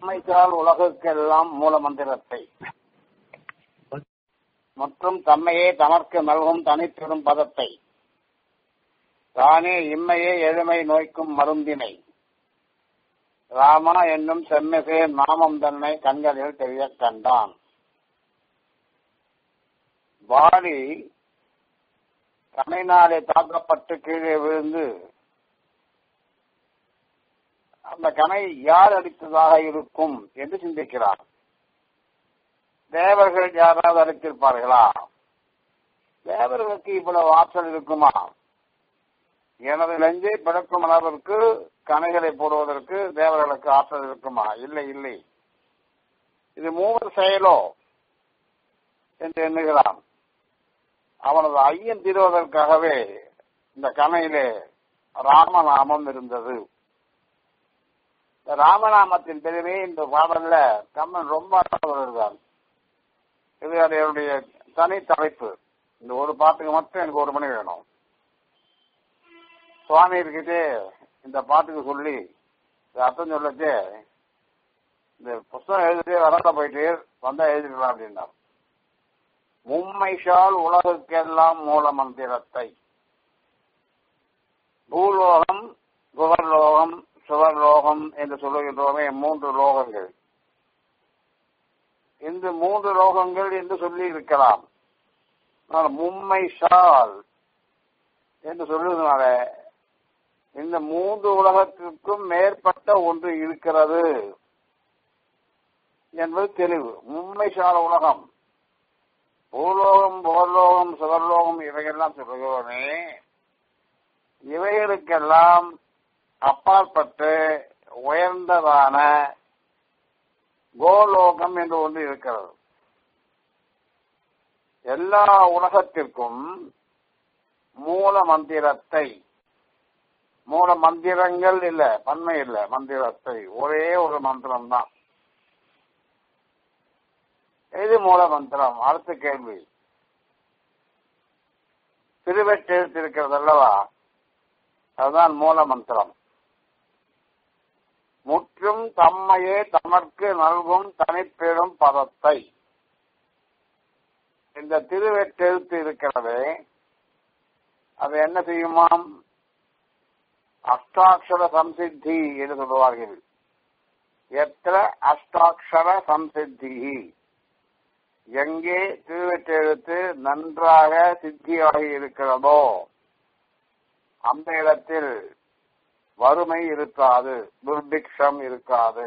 உண்மைத்தால் உலகுக்கெல்லாம் மூல மந்திரத்தை மற்றும் தம்மையே தமக்கு நல்கும் தனிப்பெரும் பதத்தை தானே இம்மையே எழுமை நோய்க்கும் மருந்தினை ராமா என்னும் செம்மிசே நாமம் தன்னை கண்களில் தெரிய கண்டான் வாடி கமைனாலே தாக்கப்பட்டு கீழே விழுந்து அந்த கனை யார் அடித்ததாக இருக்கும் என்று சிந்திக்கிறார் தேவர்கள் யாராவது அடித்திருப்பார்களா தேவர்களுக்கு இவ்வளவு ஆற்றல் இருக்குமா எனது நெஞ்சை பிறக்கும் அளவிற்கு கனைகளை போடுவதற்கு தேவர்களுக்கு ஆற்றல் இருக்குமா இல்லை இல்லை இது மூவர் செயலோ என்று எண்ணுகிறான் அவனது ஐயன் தீர்வதற்காகவே இந்த கணையிலே ராமநாமம் இருந்தது இந்த ராமநாமத்தின் பெருமை இந்த பாடல்ல கம்மன் ரொம்ப வருகிறான் இது என்னுடைய தனி தலைப்பு இந்த ஒரு பாட்டுக்கு மட்டும் எனக்கு ஒரு மணி வேணும் சுவாமி இருக்கிட்டே இந்த பாட்டுக்கு சொல்லி இந்த அர்த்தம் சொல்லச்சு இந்த புஸ்தகம் எழுதிட்டே வராத போயிட்டு வந்தா எழுதிடலாம் அப்படின்னா மும்மைஷால் உலகுக்கெல்லாம் மூல மந்திரத்தை பூலோகம் புவர்லோகம் சுவர்லோகம் என்று சொல்லுகின்றோமே மூன்று லோகங்கள் இந்த மூன்று லோகங்கள் என்று சொல்லி இருக்கலாம் மும்மை ஷால் என்று சொல்லுவதனால இந்த மூன்று உலகத்திற்கும் மேற்பட்ட ஒன்று இருக்கிறது என்பது தெளிவு மும்மை சால உலகம் பூலோகம் புகர்லோகம் சுகர்லோகம் இவையெல்லாம் சொல்லுகிறோமே இவைகளுக்கெல்லாம் அப்பாற்பட்டு உயர்ந்ததான கோலோகம் என்று ஒன்று இருக்கிறது எல்லா உலகத்திற்கும் மூல மந்திரத்தை மூல மந்திரங்கள் இல்ல பன்மை இல்ல மந்திரத்தை ஒரே ஒரு மந்திரம் தான் இது மூல மந்திரம் அடுத்த கேள்வி திருவெட்டெழுத்து இருக்கிறது அல்லவா அதுதான் மூல மந்திரம் முற்றும் தம்மையே தமக்கு நல்கும் தனிப்பெரும் பதத்தை இந்த திருவெட்டெழுத்து இருக்கிறது அது என்ன செய்யுமாம் அஷ்டாட்சர சம்சித்தி என்று சொல்லுவார்கள் எத்த அஷ்டாட்சர சம்சித்தி எங்கே திருவெட்டெழுத்து நன்றாக சித்தியாகி இருக்கிறதோ அந்த இடத்தில் வறுமை இருக்காது துர்பிக்ஷம் இருக்காது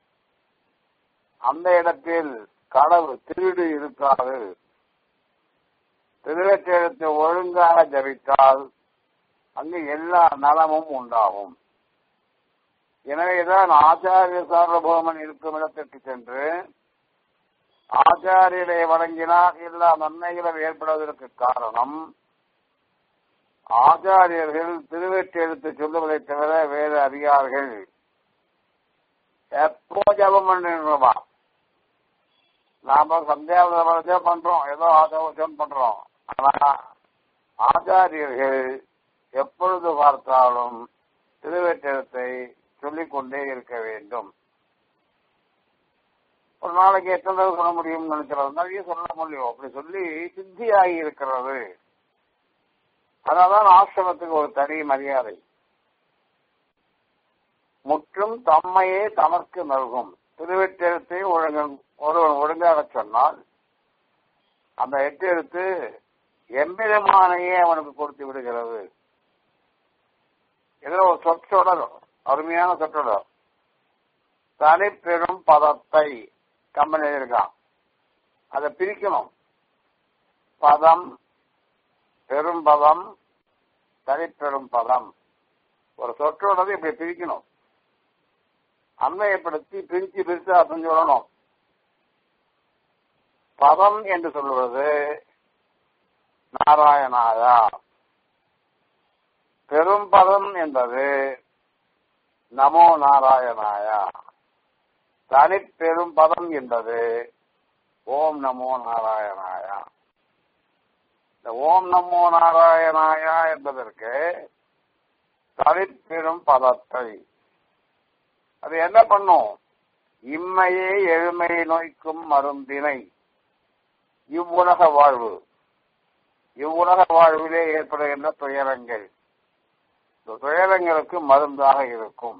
அந்த இடத்தில் களவு திருடு இருக்காது திருவெட்டெழுத்து ஒழுங்காக ஜபித்தால் அங்கு எல்லா நலமும் உண்டாகும் எனவேதான் ஆச்சாரிய சார்வபௌமன் இருக்கும் இடத்திற்கு சென்று ஆச்சாரியரை வழங்கினால் எல்லா நன்மைகளும் ஏற்படுவதற்கு காரணம் ஆச்சாரியர்கள் திருவெட்டெழுத்து சொல்லுவதை தவிர வேறு அறியார்கள் எப்போ ஜபம் பண்ணுறோமா நாம சந்தியாவதம் பண்றோம் ஏதோ ஆதோஷம் பண்றோம் ஆனா ஆச்சாரியர்கள் எப்பொழுது பார்த்தாலும் திருவெட்டெழுத்தை சொல்லிக்கொண்டே இருக்க வேண்டும் ஒரு நாளைக்கு எத்தனை தடவை சொல்ல முடியும் நினைக்கிறது நிறைய சொல்ல முடியும் அப்படி சொல்லி சித்தியாகி இருக்கிறது அதனால்தான் ஆசிரமத்துக்கு ஒரு தனி மரியாதை முற்றும் தம்மையே தமக்கு நல்கும் திருவெட்டெழுத்தை ஒழுங்க ஒருவன் ஒழுங்காக சொன்னால் அந்த எட்டெழுத்து எம்பிரமானையே அவனுக்கு கொடுத்து விடுகிறது இதுல ஒரு சொற்றொடர் அருமையான சொற்றொடர் தனிப்பெரும் பதத்தை கம்பெனி இருக்கான் அதை பிரிக்கணும் பதம் பெரும் பதம் தனிப்பெரும் பதம் ஒரு சொற்றொடரை இப்படி பிரிக்கணும் அன்மையப்படுத்தி பிரிச்சு பிரித்து அர்த்தம் சொல்லணும் பதம் என்று சொல்லுவது நாராயணாயா பெரும்பதம் என்பது நமோ நாராயணாயா தனிப்பெரும் பதம் என்பது ஓம் நமோ நாராயணாயா இந்த ஓம் நமோ நாராயணாயா என்பதற்கு தனிப்பெரும் பதத்தை அது என்ன பண்ணும் இம்மையே எழுமை நோய்க்கும் மருந்தினை இவ்வுலக வாழ்வு இவ்வுலக வாழ்விலே ஏற்படுகின்ற துயரங்கள் இந்த துயரங்களுக்கு மருந்தாக இருக்கும்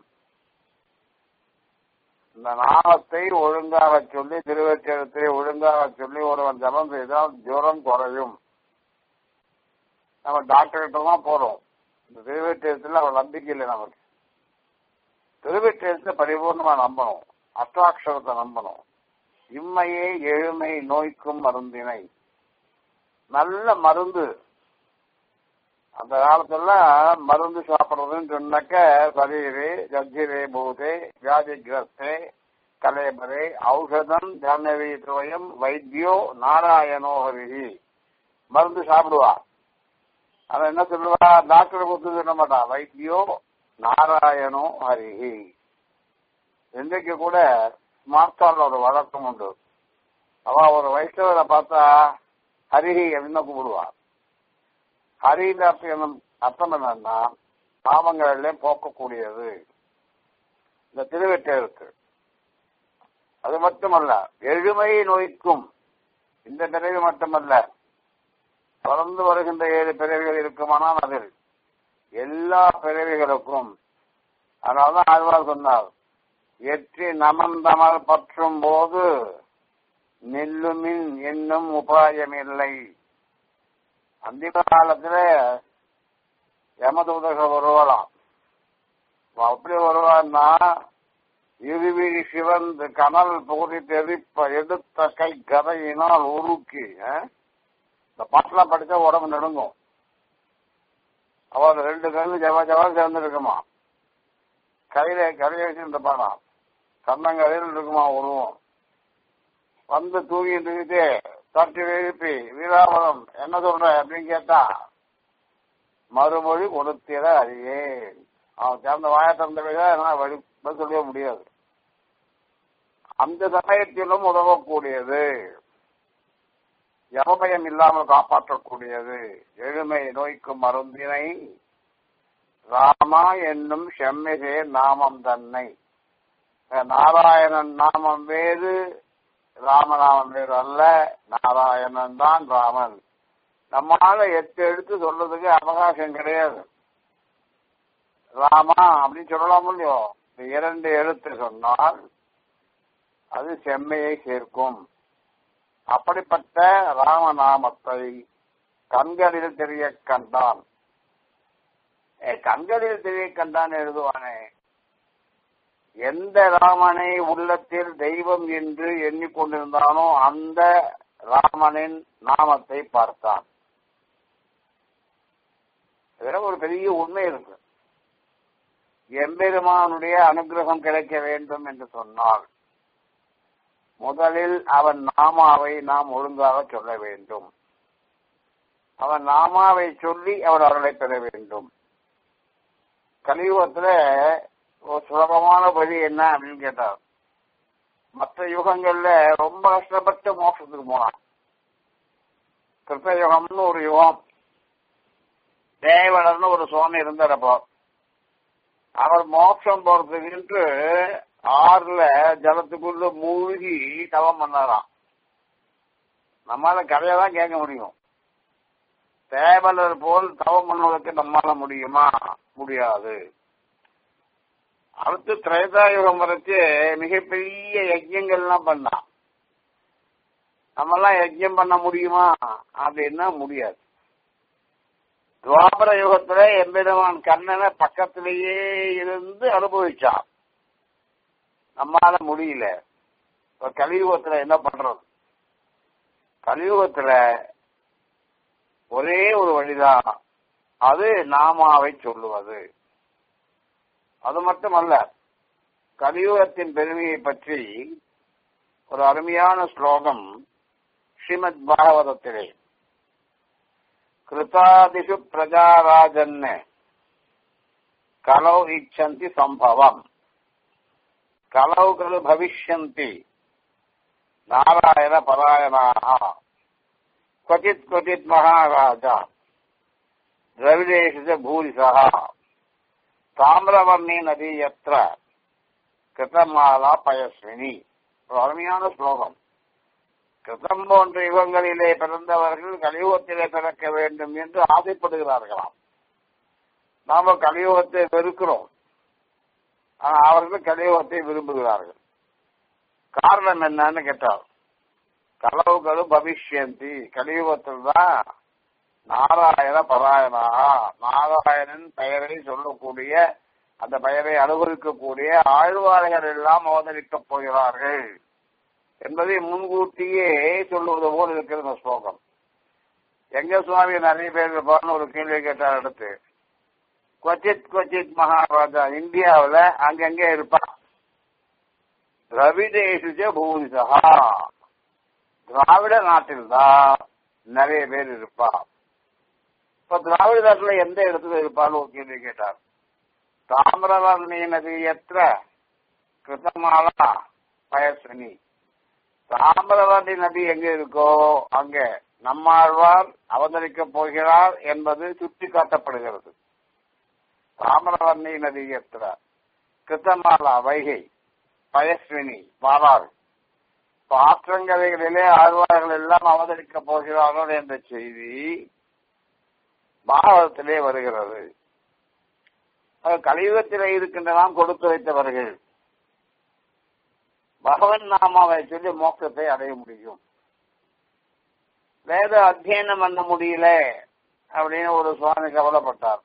இந்த நாமத்தை ஒழுங்காக சொல்லி திருவச்சரத்தை ஒழுங்காக சொல்லி ஒருவன் ஜபம் செய்தால் ஜுரம் குறையும் நம்ம டாக்டர்கிட்ட தான் போறோம் இந்த திருவச்சரத்தில் அவள் நம்பிக்கை இல்லை நமக்கு திருவச்சரத்தை பரிபூர்ணமா நம்பணும் அஷ்டாட்சரத்தை நம்பணும் இம்மையே எழுமை நோய்க்கும் மருந்தினை நல்ல மருந்து அந்த காலத்துல மருந்து சாப்பிடுறதுன்னு சொன்னாக்க சரீரே ஜஜ்ஜிரே பூதே வியாதிகிரஸ்தே கலேபரே ஔஷதம் ஜானவி துவயம் வைத்தியோ நாராயணோ ஹரிஹி மருந்து சாப்பிடுவா அவன் என்ன சொல்லுவா டாக்டர் கொடுத்து சொல்ல மாட்டான் வைத்தியோ நாராயணோ ஹரிஹி இன்றைக்கு கூட ஸ்மார்த்தால ஒரு வழக்கம் உண்டு அவ ஒரு வைஷ்ணவரை பார்த்தா ஹரிஹி அப்படின்னு கூப்பிடுவா ஹரின்ற அர்த்தம் அர்த்தம் என்னன்னா பாவங்களிலே போக்கக்கூடியது இந்த திருவெட்டெழுத்து அது மட்டுமல்ல எழுமை நோய்க்கும் இந்த பிறவி மட்டுமல்ல தொடர்ந்து வருகின்ற ஏழு பிறவிகள் இருக்குமானால் அதில் எல்லா பிறவிகளுக்கும் அதனால்தான் ஆழ்வார் சொன்னார் எற்றி நமந்தமல் பற்றும் போது நெல்லுமின் என்னும் உபாயமில்லை அந்த காலத்துல யமதூதக வருவலாம் அப்படி வருவான்னா இருவிழி சிவந்து கனல் புகுதி தெறிப்ப எடுத்த கை கதையினால் உருக்கி இந்த பாட்டெல்லாம் படிச்சா உடம்பு நடுங்கும் அவர் ரெண்டு கண்ணு ஜவா ஜவா சேர்ந்துருக்குமா கையில கரையை வச்சிருந்த பாடம் கண்ணங்கரையில் இருக்குமா உருவம் வந்து தூங்கிட்டு இருந்துட்டு தட்டி எழுப்பி வீராபுரம் என்ன சொல்ற அப்படின்னு கேட்டா மறுமொழி கொடுத்திட அறியேன் அவன் சேர்ந்த வாய திறந்த என்னால வழி சொல்லவே முடியாது அந்த சமயத்திலும் உதவக்கூடியது யமபயம் இல்லாமல் காப்பாற்றக்கூடியது எழுமை நோய்க்கும் மருந்தினை ராமா என்னும் செம்மிகே நாமம் தன்னை நாராயணன் நாமம் வேறு ராமநாமம் வேறு அல்ல நாராயணன் தான் ராமன் நம்மால எட்டு எடுத்து சொல்றதுக்கு அவகாசம் கிடையாது ராமா அப்படின்னு சொல்லலாம் இல்லையோ இந்த இரண்டு எழுத்து சொன்னால் அது செம்மையை சேர்க்கும் அப்படிப்பட்ட ராமநாமத்தை கண்களில் தெரிய கண்டான் கண்களில் தெரிய கண்டான் எழுதுவானே எந்த ராமனை உள்ளத்தில் தெய்வம் என்று எண்ணிக்கொண்டிருந்தானோ அந்த ராமனின் நாமத்தை பார்த்தான் இதில் ஒரு பெரிய உண்மை இருக்கு எம்பெருமானுடைய அனுகிரகம் கிடைக்க வேண்டும் என்று சொன்னால் முதலில் அவன் நாமாவை நாம் ஒழுங்காக சொல்ல வேண்டும் அவன் நாமாவை சொல்லி அவர் அருளை பெற வேண்டும் கலியுகத்துல ஒரு சுலபமான வழி என்ன அப்படின்னு கேட்டார் மற்ற யுகங்கள்ல ரொம்ப கஷ்டப்பட்டு மோட்சத்துக்கு போனான் கிருஷ்ண யுகம்னு ஒரு யுகம் தேவலர்னு ஒரு சுவாமி இருந்தாரப்போ அவர் மோட்சம் போறதுக்கு ஆறுல ஜலத்துக்குள்ள மூழ்கி தவம் பண்ணாராம் நம்மால கதையெல்லாம் கேட்க முடியும் தேவலர் போல் தவம் பண்ணுவதற்கு நம்மால முடியுமா முடியாது அடுத்து திரேதாயுகம் வரைச்சு மிகப்பெரிய யஜ்யங்கள்லாம் பண்ணான் நம்மெல்லாம் யஜ்யம் பண்ண முடியுமா அப்படின்னா முடியாது துவாபர யுகத்துல எம்பெருமான் கண்ணனை பக்கத்திலேயே இருந்து அனுபவிச்சான் நம்மால முடியல இப்ப கலியுகத்துல என்ன பண்றது கலியுகத்துல ஒரே ஒரு வழிதான் அது நாமாவை சொல்லுவது அது மட்டுமல்ல கலியுகத்தின் பெருமையை பற்றி ஒரு அருமையான ஸ்லோகம் ஸ்ரீமத் பாகவதத்திலே கிருதாதிஷு பிரஜாராஜன் கலௌ இச்சந்தி சம்பவம் கலௌ கலு பவிஷ்யந்தி நாராயண பராயணாக क्वचित् क्वचित् महाराजा द्रविडेषु च भूरिशः ताम्रवर्णी नदी यत्र கிருத்தமாலா பயஸ்வினி ஒரு அருமையான ஸ்லோகம் கிருத்தம் போன்ற யுகங்களிலே பிறந்தவர்கள் கலியுகத்திலே பிறக்க வேண்டும் என்று ஆசைப்படுகிறார்களாம் நாம கலியுகத்தை வெறுக்கிறோம் ஆனா அவர்கள் கலியுகத்தை விரும்புகிறார்கள் காரணம் என்னன்னு கேட்டார் கலவுகளு பவிஷ்யந்தி கலியுகத்தில் தான் நாராயண பராயணா நாராயணன் பெயரை சொல்லக்கூடிய அந்த பெயரை அனுபவிக்கக்கூடிய ஆழ்வார்கள் எல்லாம் அவதரிக்கப் போகிறார்கள் என்பதை முன்கூட்டியே சொல்லுவது போல் இருக்கிற இந்த ஸ்லோகம் எங்க சுவாமி நிறைய பேர் இருப்பார்னு ஒரு கேள்வி கேட்டார் அடுத்து கொச்சித் கொச்சித் மகாராஜா இந்தியாவில் அங்கங்கே இருப்பான் திரவிடேஷுஜ பூரிசா திராவிட நாட்டில் தான் நிறைய பேர் இருப்பா இப்ப திராவிட நாட்டில் எந்த இடத்துல இருப்பான்னு ஒரு கேள்வி கேட்டார் தாமிரவர்ணி நதி எத்திர கிருத்தமாலா பயஸ்வினி தாமிரவர்ணி நதி எங்க இருக்கோ அங்க நம்மாழ்வார் அவதரிக்க போகிறார் என்பது சுட்டி காட்டப்படுகிறது தாமிரவர்ணி நதி எத்திர கிருத்தமாலா வைகை பயஸ்வினி பாராள் ஆற்றங்கரைகளிலே ஆழ்வார்கள் எல்லாம் அவதரிக்க போகிறார்கள் என்ற செய்தி பாரதத்திலே வருகிறது கலியுகத்திலே இருக்கின்ற நாம் கொடுத்து வைத்தவர்கள் பகவன் நாமாவை சொல்லி மோட்சத்தை அடைய முடியும் வேத அத்தியனம் பண்ண முடியல அப்படின்னு ஒரு சுவாமி கவலைப்பட்டார்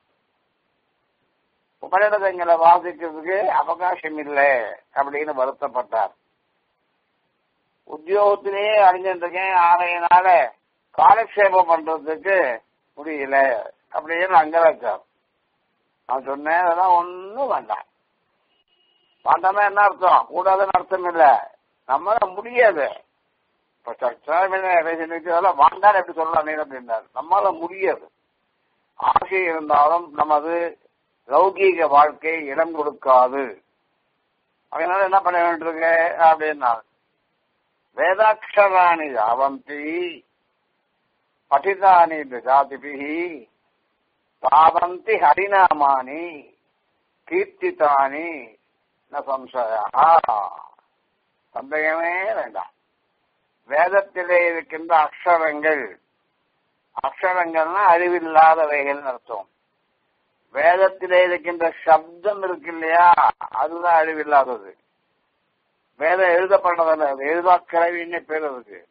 உபரிடங்களை வாசிக்கிறதுக்கு அவகாசம் இல்லை அப்படின்னு வருத்தப்பட்டார் உத்தியோகத்திலேயே அறிஞ்சிருக்கேன் ஆகையினால காலக்ஷேபம் பண்றதுக்கு முடியல அப்படின்னு அங்க வச்சார் நான் சொன்னேன் அதெல்லாம் ஒன்றும் வேண்டாம் வேண்டாம்னா என்ன அர்த்தம் கூடாதுன்னு அர்த்தம் இல்ல நம்மளால முடியாது இப்ப அதெல்லாம் வாண்டான்னு எப்படி சொல்லலாம் நீ அப்படின்னாரு நம்மளால முடியாது ஆசை இருந்தாலும் நமது லௌகீக வாழ்க்கை இடம் கொடுக்காது அதனால என்ன பண்ண வேண்டியிருக்கு அப்படின்னா வேதாட்சராணி யாவந்தி படிதானி ஜாதிபிஹி தாவந்தி ஹரிநாமானி கீர்த்தித்தானி ந சம்சயா சந்தேகமே வேண்டாம் வேதத்திலே இருக்கின்ற அக்ஷரங்கள் அக்ஷரங்கள்னா அறிவில்லாதவைகள் அர்த்தம் வேதத்திலே இருக்கின்ற சப்தம் இருக்கு இல்லையா அதுதான் அழிவில்லாதது வேதம் எழுதப்பட்டதில்ல அது எழுதாக்கிழவின்னு பேர் அதுக்கு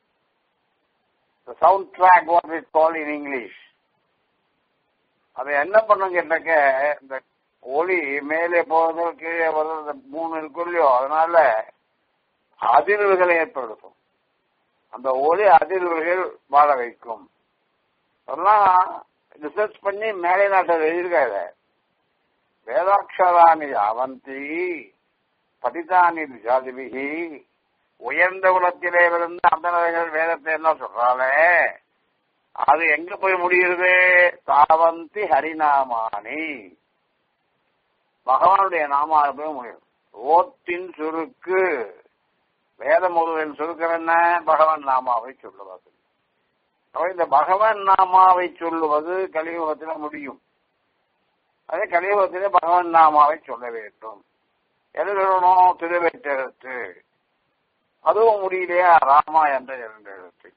soundtrack what it call in English அதை என்ன பண்ணும் கேட்டாக்க இந்த ஒளி மேலே போறது கீழே வர்றது மூணு இருக்கும் இல்லையோ அதனால அதிர்வுகளை ஏற்படுத்தும் அந்த ஒளி அதிர்வுகள் வாழ வைக்கும் அதெல்லாம் ரிசர்ச் பண்ணி மேலை நாட்டில் எழுதியிருக்காரு வேதாட்சராணி அவந்தி படிதானி ஜாதிபிகி உயர்ந்த குலத்திலே இருந்து அந்தனர்கள் வேதத்தை எல்லாம் சொல்றாளே அது எங்க போய் முடியுது தாவந்தி ஹரிநாமானி பகவானுடைய நாமா போய் முடியும் ஓத்தின் சுருக்கு வேத முருகன் சுருக்கம் என்ன பகவான் நாமாவை சொல்லுவது அப்ப இந்த பகவான் நாமாவை சொல்லுவது கலியுகத்தில் முடியும் அதே கலியுகத்திலே பகவான் நாமாவை சொல்ல வேண்டும் எழுதணும் திருவெட்டெழுத்து அதுவும் முடியலையா ராமா என்ற இரண்டு எழுத்து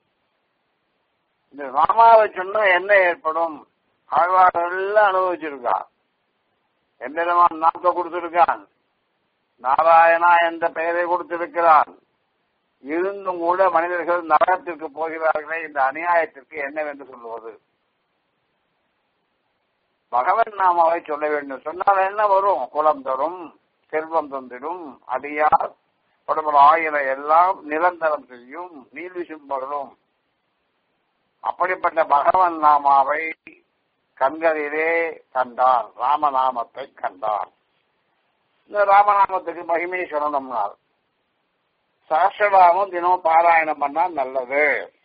இந்த ராமாவை சொன்னா என்ன ஏற்படும் ஆழ்வார்கள் எல்லாம் அனுபவிச்சிருக்கான் எம்பெருமான் நாக்க கொடுத்திருக்கான் நாராயணா என்ற பெயரை கொடுத்திருக்கிறான் இருந்தும் கூட மனிதர்கள் நரகத்திற்கு போகிறார்களே இந்த அநியாயத்திற்கு என்னவென்று சொல்லுவது பகவன் நாமாவை சொல்ல வேண்டும் சொன்னால் என்ன வரும் குலம் தரும் செல்வம் தந்திடும் அடியார் உடம்புல ஆயிரம் எல்லாம் நிரந்தரம் செய்யும் நீதி சிம்பர்களும் அப்படிப்பட்ட பகவன் நாமாவை கண்களிலே கண்டான் ராமநாமத்தை கண்டான் இந்த ராமநாமத்துக்கு மகிமை சொல்லணும்னால் சகசிரநாமம் தினம் பாராயணம் பண்ணா நல்லது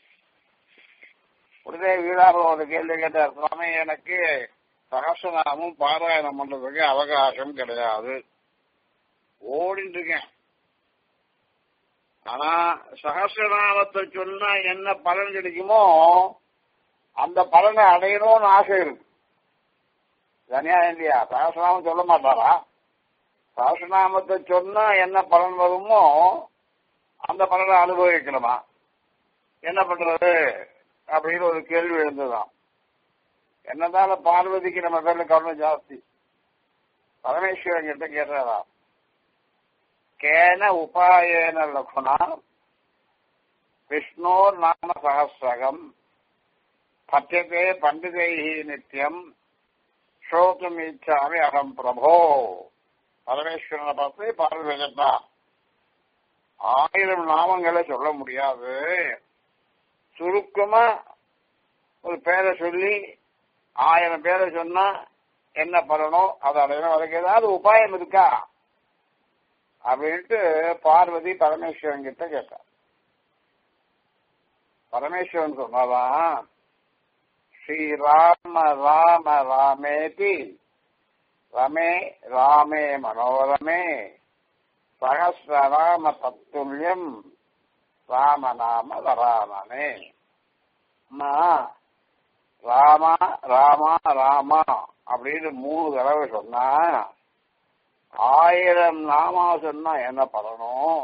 உடனே வீடாக ஒரு கேள்வி கேட்டார் சுவாமி எனக்கு சகசிரநாமம் பாராயணம் பண்றதுக்கு அவகாசம் கிடையாது ஓடிட்டு இருக்கேன் ஆனா சகசிரநாமத்தை சொன்னா என்ன பலன் கிடைக்குமோ அந்த பலனை அடையணும்னு ஆசை இருக்கு தனியா இல்லையா சகசிரநாமம் சொல்ல மாட்டாரா சகசிரநாமத்தை சொன்னா என்ன பலன் வருமோ அந்த பலனை அனுபவிக்கணுமா என்ன பண்றது அப்படின்னு ஒரு கேள்வி எழுந்துதான் என்னதான பார்வதிக்கு நம்ம பேர்ல கவனம் ஜாஸ்தி பரமேஸ்வரன் கிட்ட கேட்டாராம் கேன உபாயேன லகுணா விஷ்ணோர் நாம சகசிரகம் பத்தியதே பண்டிதைஹி நித்தியம் ஸ்ரோத்தும் இச்சாமி அகம் பிரபோ பரமேஸ்வரனை பார்த்து பார்வதி கேட்டா ஆயிரம் நாமங்களை சொல்ல முடியாது சுருக்கமா ஒரு பேரை சொல்லி ஆயிரம் பேரை சொன்னா என்ன பண்ணணும் அதை அடையணும் அதுக்கு ஏதாவது உபாயம் இருக்கா அப்படின்ட்டு பார்வதி பரமேஸ்வரன் கிட்ட கேட்டா பரமேஸ்வரன் சொன்னாதான் ஸ்ரீராம ராம ராமேதி ரமே ராமே மனோரமே சகசிரராம தத்துல்யம் ராமநாம வராமனே அம்மா ராமா ராமா ராமா அப்படின்னு மூணு தடவை சொன்னா ஆயிரம் நாமா சொன்னா என்ன பலனும்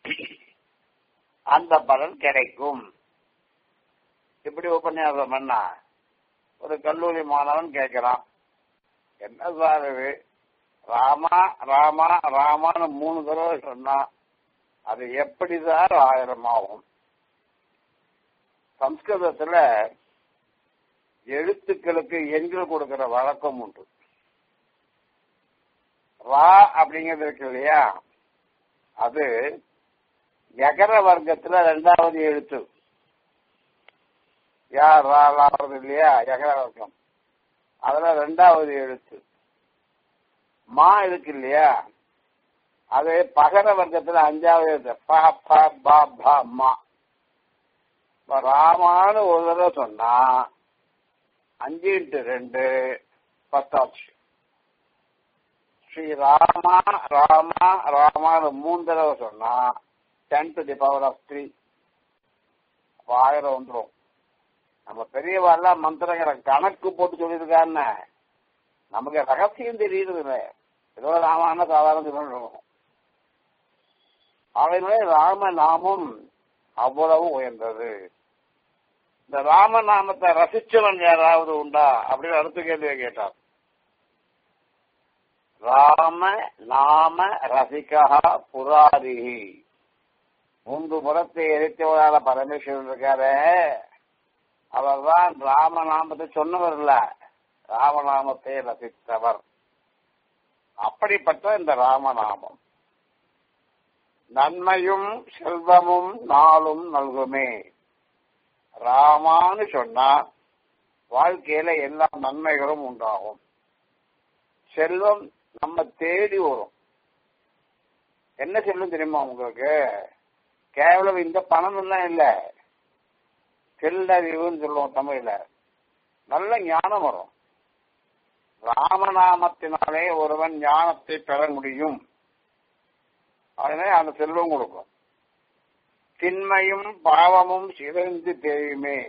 அந்த பலன் கிடைக்கும் இப்படி உபன்யாசம் பண்ணா ஒரு கல்லூரி மாணவன் கேட்கிறான் என்ன சார் இது ராமா ராமா ராமான்னு மூணு தடவை சொன்னா அது எப்படி சார் ஆயிரம் ஆகும் சம்ஸ்கிருதத்துல எழுத்துக்களுக்கு எண்கள் கொடுக்கிற வழக்கம் உண்டு ரா அப்படிங்கிறது இருக்கு இல்லையா அது எகர வர்க்கத்துல ரெண்டாவது எழுத்து யார் ராலாவது இல்லையா எகர வர்க்கம் அதுல ரெண்டாவது எழுத்து மா இருக்கு இல்லையா அது பகர வர்க்கத்துல அஞ்சாவது எழுத்து ப ப ப ப மா இப்ப ராமான்னு ஒரு தடவை சொன்னா அஞ்சு இன்ட்டு ரெண்டு பத்தாச்சு ஸ்ரீ ராமா ராமா ராமான்னு மூணு தடவை சொன்னா ten to the power of three ஆயிரம் வந்துடும் நம்ம பெரியவாள்லாம் மந்திரங்களை கணக்கு போட்டு சொல்லியிருக்கான்னு நமக்கு ரகசியம் தெரியுது ஏதோ ராமான சாதாரண சொல்லணும் அதனால ராம நாமம் அவ்வளவு உயர்ந்தது இந்த ராமநாமத்தை ரசிச்சவன் யாராவது உண்டா அப்படின்னு அடுத்த கேள்வியை கேட்டார் ராம நாம ரசிகா புராரிஹி மூன்று புறத்தை எரித்தவரால பரமேஸ்வரன் இருக்காரு அவர் தான் ராமநாமத்தை சொன்னவர் இல்ல ராமநாமத்தை ரசித்தவர் அப்படிப்பட்ட இந்த ராமநாமம் நன்மையும் செல்வமும் நாளும் நல்குமே ராமான்னு சொன்னா வாழ்க்கையில எல்லா நன்மைகளும் உண்டாகும் செல்வம் நம்ம தேடி வரும் என்ன செல்வம் தெரியுமா உங்களுக்கு கேவலம் இந்த பணம் எல்லாம் இல்ல செல்லறிவுன்னு சொல்லுவோம் தமிழ்ல நல்ல ஞானம் வரும் ராமநாமத்தினாலே ஒருவன் ஞானத்தை பெற முடியும் அதனால அந்த செல்வம் கொடுக்கும் திண்மையும் பாவமும் சிதைந்து தெரியுமே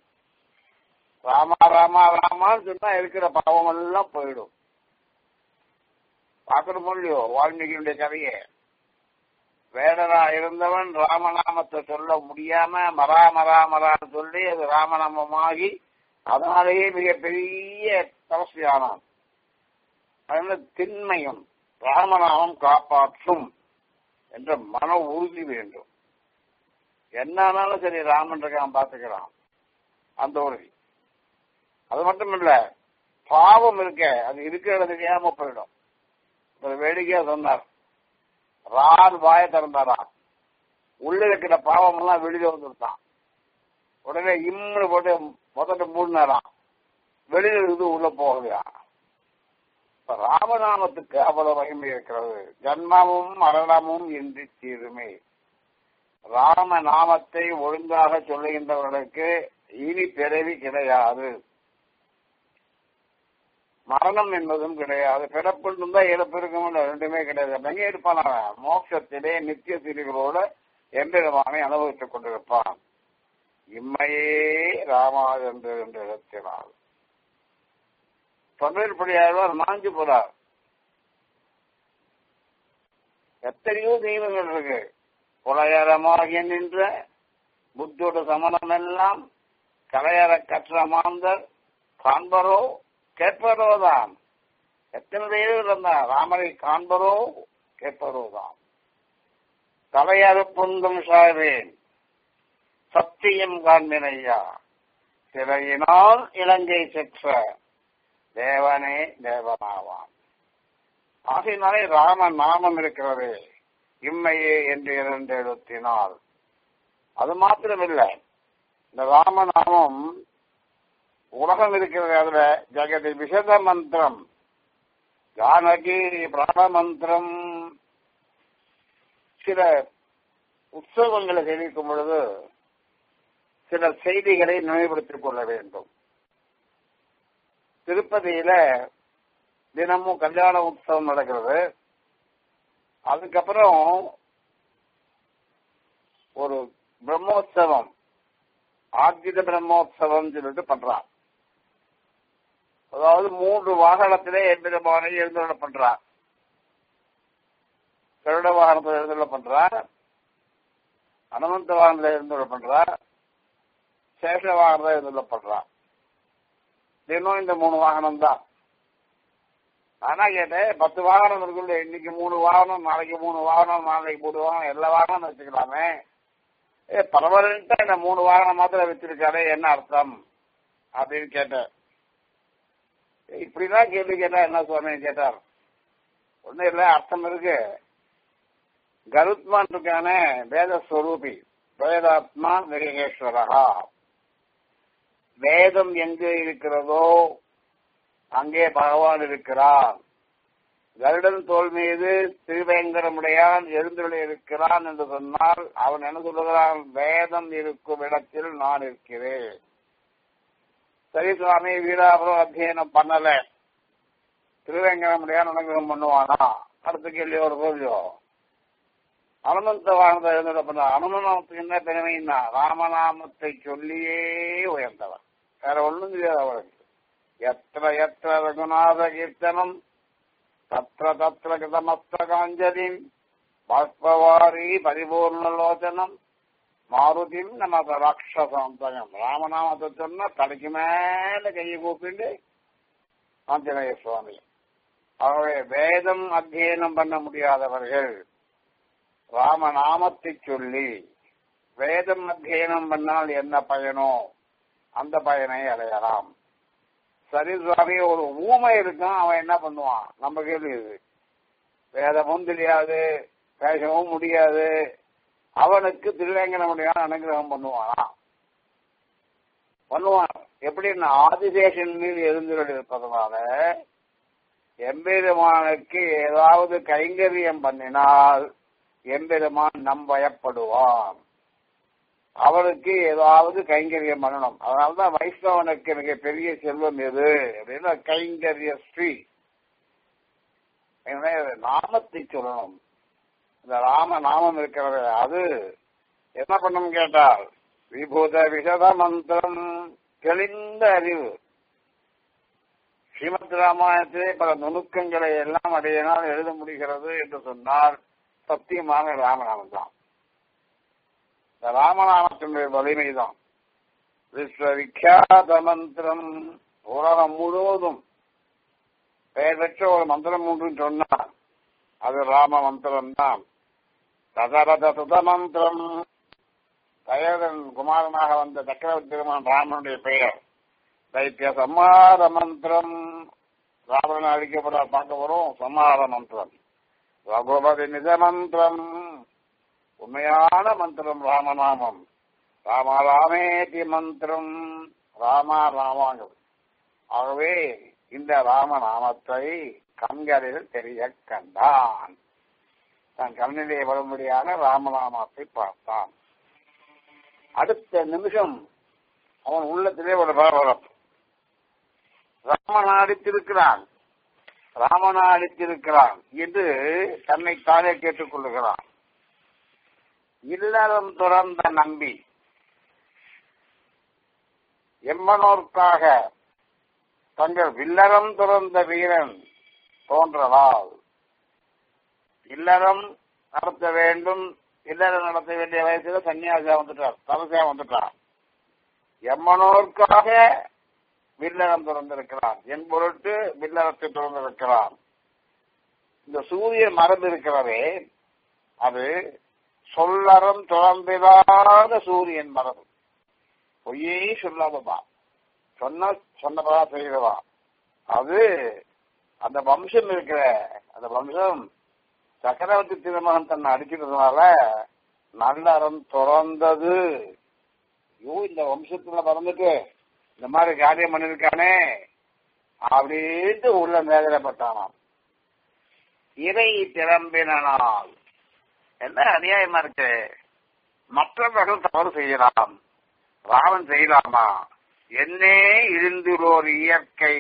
ராமா ராமா ராமான்னு சொன்னா இருக்கிற பாவம் எல்லாம் போயிடும் பார்க்கணும் இல்லையோ வால்மீகியுடைய கதையை வேடரா இருந்தவன் ராமநாமத்தை சொல்ல முடியாம மரா மரா மரான்னு சொல்லி அது ராமநாமமாகி அதனாலேயே மிகப்பெரிய தபஸ்வியானான் அதனால திண்மையும் ராமநாமம் காப்பாற்றும் என்ற மன உறுதி வேண்டும் என்னானாலும் சரி ராமன் இருக்கான் பார்த்துக்கிறான் அந்த உறுதி அது மட்டும் இல்ல பாவம் இருக்க அது இருக்கிறது தெரியாம போயிடும் ஒரு வேடிக்கையா சொன்னார் ரார் வாய திறந்தாராம் உள்ள இருக்கிற பாவம் எல்லாம் வெளியில வந்துருந்தான் உடனே இம்னு போட்டு முதல்ல மூடினாராம் வெளியில இருந்து உள்ள போகலையா இப்ப ராமநாமத்துக்கு அவ்வளவு மகிமை இருக்கிறது ஜன்மமும் மரணமும் இன்றி தீருமே ராம நாமத்தை ஒழுங்காக சொல்லுகின்றவர்களுக்கு இனி பிறவி கிடையாது மரணம் என்பதும் கிடையாது பிறப்பு இருந்தா இறப்பு இருக்கும் ரெண்டுமே கிடையாது மெங்க இருப்பான் அவன் மோட்சத்திலே நித்திய திரிகளோட எம்பெருமானை அனுபவித்துக் கொண்டிருப்பான் இம்மையே ராமாஜென்று என்று இடத்தினார் தொண்டர்படியாழ்வார் மாஞ்சு போறார் எத்தனையோ தெய்வங்கள் இருக்கு புலையரமாகிய நின்ற புத்தோட சமணம் எல்லாம் கலையற கற்ற மாந்தர் காண்பரோ கேட்பரோ தான் எத்தனை தெய்வம் இருந்தா ராமரை காண்பரோ கேட்பரோ தான் தலையறுப்புந்தும் சாவேன் சத்தியம் காண்பினையா சிறையினால் இலங்கை செற்ற தேவனே தேவனாவான் ஆகையினாலே ராம நாமம் இருக்கிறது இம்மையே என்று இரண்டு எழுத்தினால் அது மாத்திரமில்லை இந்த ராமநாமம் உலகம் இருக்கிறது அதுல ஜெகதி விஷத மந்திரம் ஜானகி பிராண மந்திரம் சில உற்சவங்களை தெரிவிக்கும் பொழுது சில செய்திகளை நினைவுபடுத்திக் கொள்ள வேண்டும் திருப்பதியில தினமும் கல்யாண உற்சவம் நடக்கிறது அதுக்கப்புறம் ஒரு பிரம்மோற்சவம் ஆர்ஜித பிரம்மோற்சவம் சொல்லிட்டு பண்றான் அதாவது மூன்று வாகனத்திலே எந்திரமானை எழுந்துள்ள பண்றான் கருட வாகனத்தில் எழுந்துள்ள பண்றான் அனுமந்த வாகனத்தில் எழுந்துள்ள பண்றான் சேஷ வாகனத்தில் எழுந்துள்ள பண்றான் தினம் இந்த மூணு வாகனம் தான் ஆனா கேட்டேன் பத்து வாகனம் இருக்குல்ல இன்னைக்கு மூணு வாகனம் நாளைக்கு மூணு வாகனம் நாளைக்கு மூணு வாகனம் எல்லா வாகனம் வச்சுக்கலாமே ஏ பரவாயில்ல இந்த மூணு வாகனம் மாத்திரம் வச்சிருக்காரு என்ன அர்த்தம் அப்படின்னு கேட்டேன் இப்படிதான் கேள்வி கேட்டா என்ன சொன்னேன்னு கேட்டார் ஒன்னும் இல்ல அர்த்தம் இருக்கு கருத்மான் இருக்கானே வேத ஸ்வரூபி வேதாத்மா நிரகேஸ்வரகா வேதம் எங்கே இருக்கிறதோ அங்கே பகவான் இருக்கிறான் கருடன் தோல் மீது திருவேங்கரமுடையான் எழுந்துள்ள இருக்கிறான் என்று சொன்னால் அவன் என்ன சொல்லுகிறான் வேதம் இருக்கும் இடத்தில் நான் இருக்கிறேன் சரி சுவாமி வீராபுரம் அத்தியனம் பண்ணல திருவேங்கரமுடையான் அனுகிரகம் பண்ணுவானா அடுத்த கேள்வி ஒரு கேள்வியோ அனுமந்த வாழ்ந்த எழுந்துள்ள பண்ண அனுமனத்துக்கு என்ன பெருமைன்னா ராமநாமத்தை சொல்லியே உயர்ந்தவன் வேற ஒண்ணும் தெரியாது அவருக்கு எത്ര எത്ര ரகுநாத கீர்த்தனம் தத்திர தத்திர கிருதமஸ்தகாஞ்சலிம் பாஷ்பவாரி பரிபூர்ணலோச்சனம் மாருதிம் நமக்கு ராட்சசாந்தகம் ராமநாமத்தை சொன்னா தலைக்கு மேல கையை கூப்பிட்டு ஆஞ்சநேய சுவாமி ஆகவே வேதம் அத்தியனம் பண்ண முடியாதவர்கள் ராமநாமத்தை சொல்லி வேதம் அத்தியனம் பண்ணால் என்ன பயனோ அந்த பயனை அடையலாம் சரி சுவாமி ஒரு ஊமை இருக்கான் அவன் என்ன பண்ணுவான் நம்ம கேள்வி இது வேதமும் தெரியாது பேசவும் முடியாது அவனுக்கு திருவேங்கன முடியாது அனுகிரகம் பண்ணுவானா பண்ணுவான் எப்படின்னா ஆதிசேஷன் மீது எழுந்துள்ள இருப்பதனால எம்பெருமானுக்கு ஏதாவது கைங்கரியம் பண்ணினால் எம்பெருமான் நம்பயப்படுவான் அவனுக்கு ஏதாவது கைங்கரியம் பண்ணணும் அதனாலதான் வைஷ்ணவனுக்கு மிக பெரிய செல்வம் எது அப்படின்னா கைங்கரிய ஸ்ரீ நாமத்தை சொல்லணும் இந்த ராம நாமம் இருக்கிறது அது என்ன பண்ணும் கேட்டால் விபூத விஷத மந்திரம் தெளிந்த அறிவு ஸ்ரீமத் ராமாயணத்திலே பல நுணுக்கங்களை எல்லாம் அடையினால் எழுத முடிகிறது என்று சொன்னால் சத்தியமான ராமநாமம் தான் இந்த ராமநாமத்தினுடைய வலிமைதான் விஸ்வவிக்யாத மந்திரம் உலகம் முழுவதும் பெயர் பெற்ற ஒரு மந்திரம் ஒன்று சொன்னார் அது ராம மந்திரம் தான் ததரத சுத மந்திரம் தயதன் குமாரனாக வந்த சக்கரவர்த்தி திருமணம் ராமனுடைய பெயர் தைத்திய சம்மார மந்திரம் ராவணன் அழிக்கப்பட பார்க்க வரும் சம்மார மந்திரம் ரகுபதி நிஜ மந்திரம் உண்மையான மந்திரம் ராமநாமம் ராமா ராமேதி மந்திரம் ராமா ராமாங்கம் ஆகவே இந்த ராமநாமத்தை கண்களில் தெரிய கண்டான் தன் கண்ணிலே வரும்படியான ராமநாமத்தை பார்த்தான் அடுத்த நிமிஷம் அவன் உள்ளத்திலே ஒரு பரபரப்பு ராமன் அடித்திருக்கிறான் ராமனா அடித்திருக்கிறான் என்று தன்னை தானே கேட்டுக்கொள்ளுகிறான் இல்லறம் துறந்த நம்பி எம்மனோர்க்காக தங்கள் வில்லறம் துறந்த வீரன் தோன்றலால் இல்லறம் நடத்த வேண்டும் இல்லறம் நடத்த வேண்டிய வயசுல சன்னியாசியா வந்துட்டார் தபசியா வந்துட்டார் எம்மனோருக்காக வில்லகம் திறந்திருக்கிறான் என் பொருட்டு வில்லகத்தை திறந்திருக்கிறான் இந்த சூரியன் மரபு இருக்கிறதே அது சொல்லறம் திறந்திடாத சூரியன் மரபு பொய்யே சொல்லாதவா சொன்ன சொன்னதா செய்தவா அது அந்த வம்சம் இருக்கிற அந்த வம்சம் சக்கரவர்த்தி திருமகன் தன்னை அடிக்கிறதுனால நல்ல அறம் திறந்தது ஐயோ இந்த வம்சத்துல பிறந்துட்டு இந்த மாதிரி காரியம் பண்ணிருக்கானே அப்படின்ட்டு உள்ள வேதனைப்பட்டானாம் இறை திறம்பினால் என்ன அநியாயமா இருக்கு மற்றவர்கள் தவறு செய்யலாம் ராவன் செய்யலாமா என்னே இருந்துள்ளோர் இயற்கை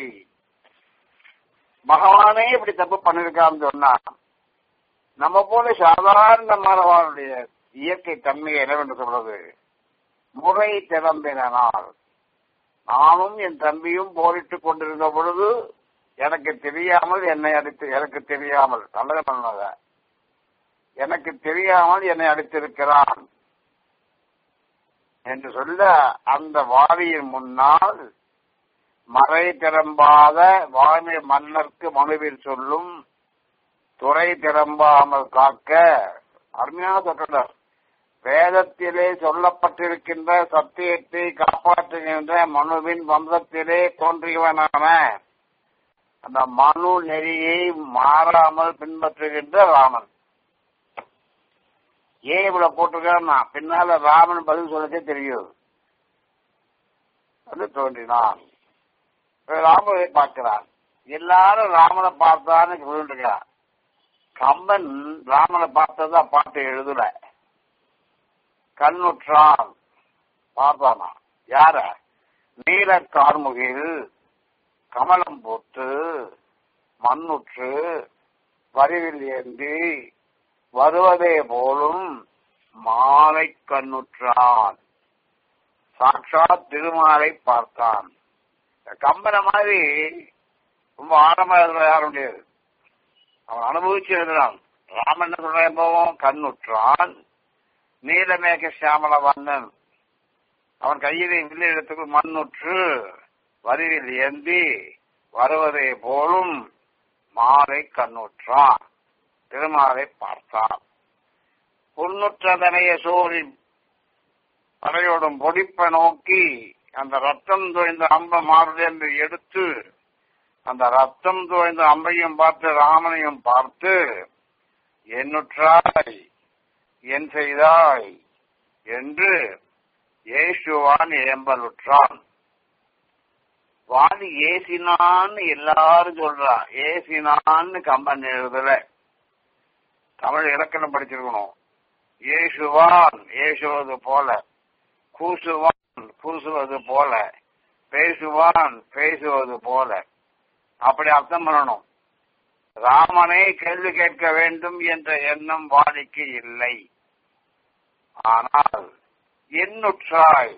பகவானே இப்படி தப்பு பண்ணிருக்கான்னு சொன்னா நம்ம போல சாதாரண மாணவனுடைய இயற்கை தன்மையை என்னவென்று சொல்றது முறை திறம்பினால் நானும் என் தம்பியும் போரிட்டுக் கொண்டிருந்த பொழுது எனக்கு தெரியாமல் என்னை அடித்து எனக்கு தெரியாமல் நல்லது பண்ணத எனக்கு தெரியாமல் என்னை அடித்திருக்கிறான் என்று சொல்ல அந்த வாரியின் முன்னால் மறை திறம்பாத வாய்மை மன்னர்க்கு மனுவில் சொல்லும் துறை திறம்பாமல் காக்க அருமையான சொல்றார் வேதத்திலே சொல்லப்பட்டிருக்கின்ற சத்தியத்தை காப்பாற்றுகின்ற மனுவின் வம்சத்திலே தோன்றியவனான அந்த மனு நெறியை மாறாமல் பின்பற்றுகின்ற ராமன் ஏன் இவ்வளவு போட்டிருக்கான்னா பின்னால ராமன் பதில் சொல்லதே தெரியும் அது தோன்றினான் ராமனை பார்க்கிறான் எல்லாரும் ராமனை பார்த்தான்னு சொல்லிட்டு கம்பன் ராமனை பார்த்ததா பாட்டு எழுதல கண்ணுற்றான் பார்த்தானா யார நீல கார்முகில் கமலம் போட்டு மண்ணுற்று வரிவில் ஏந்தி வருவதே போலும் மாலை கண்ணுற்றான் சாட்சாத் திருமாலை பார்த்தான் கம்பனை மாதிரி ரொம்ப ஆழமா எழுதுற யாரும் முடியாது அவன் அனுபவிச்சு எழுதுறான் ராமன் என்ன சொல்றேன் போவோம் கண்ணுற்றான் நீலமேக சியாமல வண்ணன் அவன் கையிலே வில்லு எடுத்துக்கு மண்ணுற்று வரிவில் ஏந்தி வருவதை போலும் மாலை கண்ணுற்றான் திருமாலை பார்த்தான் பொன்னுற்றதனைய சோரின் படையோடும் பொடிப்ப நோக்கி அந்த ரத்தம் தோய்ந்த அம்ப மாறுது என்று எடுத்து அந்த ரத்தம் தோய்ந்த அம்பையும் பார்த்து ராமனையும் பார்த்து என்னுற்றாய் என் செய்தாய் என்று ஏசுவான் ஏம்பலுற்றான் வாலி ஏசினான்னு எல்லாரும் சொல்றா ஏசினான்னு கம்பன் எழுதல தமிழ் இலக்கணம் படிச்சிருக்கணும் ஏசுவான் ஏசுவது போல கூசுவான் கூசுவது போல பேசுவான் பேசுவது போல அப்படி அர்த்தம் பண்ணணும் ராமனை கேள்வி கேட்க வேண்டும் என்ற எண்ணம் வாலிக்கு இல்லை ஆனால் என்னுற்றாய்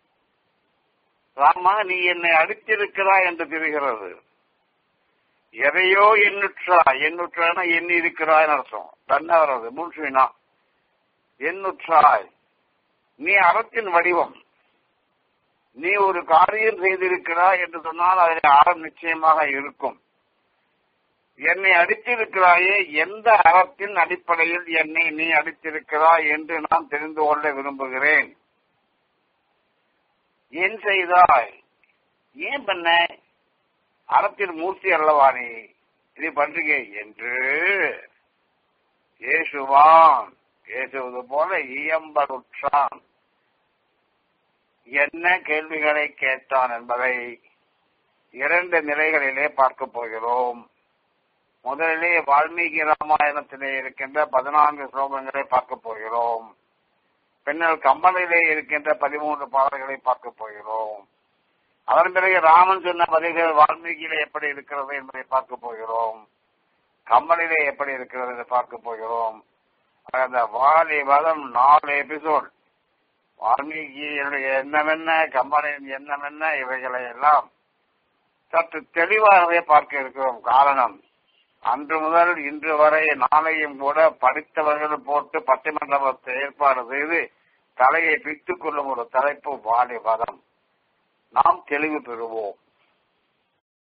ராமா நீ என்னை அடித்திருக்கிறாய் என்று தெரிகிறது எதையோ எண்ணுற்றாய் எண்ணுற்றாய்னா எண்ணி இருக்கிறாய் அர்த்தம் தன்ன வர்றது முன்சுவினா எண்ணுற்றாய் நீ அறத்தின் வடிவம் நீ ஒரு காரியம் செய்திருக்கிறாய் என்று சொன்னால் அதில் அறம் நிச்சயமாக இருக்கும் என்னை அடித்திருக்கிறாயே எந்த அறத்தின் அடிப்படையில் என்னை நீ அடித்திருக்கிறாய் என்று நான் தெரிந்து கொள்ள விரும்புகிறேன் ஏன் செய்தாய் ஏன் பண்ண அறத்தின் மூர்த்தி அல்லவா நீ இது பண்றீங்க என்று ஏசுவான் ஏசுவது போல இயம்பருற்றான் என்ன கேள்விகளை கேட்டான் என்பதை இரண்டு நிலைகளிலே பார்க்க போகிறோம் முதலிலே வால்மீகி ராமாயணத்திலே இருக்கின்ற பதினான்கு ஸ்லோகங்களை பார்க்க போகிறோம் பின்னர் கம்பனிலே இருக்கின்ற பதிமூன்று பாடல்களை பார்க்க போகிறோம் அதன் பிறகு ராமன் சொன்ன பதில்கள் வால்மீகியிலே எப்படி இருக்கிறது என்பதை பார்க்க போகிறோம் கம்பனிலே எப்படி இருக்கிறது என்று பார்க்க போகிறோம் அந்த வாலி வதம் நாலு எபிசோட் வால்மீகியினுடைய எண்ணம் என்ன கம்பனின் எண்ணம் என்ன இவைகளை எல்லாம் சற்று தெளிவாகவே பார்க்க இருக்கிறோம் காரணம் அன்று முதல் இன்று வரை நாளையும் கூட படித்தவர்கள் போட்டு பட்டிமன்றத்தை ஏற்பாடு செய்து தலையை பித்துக் கொள்ளும் ஒரு தலைப்பு வாலிபதம் நாம் தெளிவு பெறுவோம்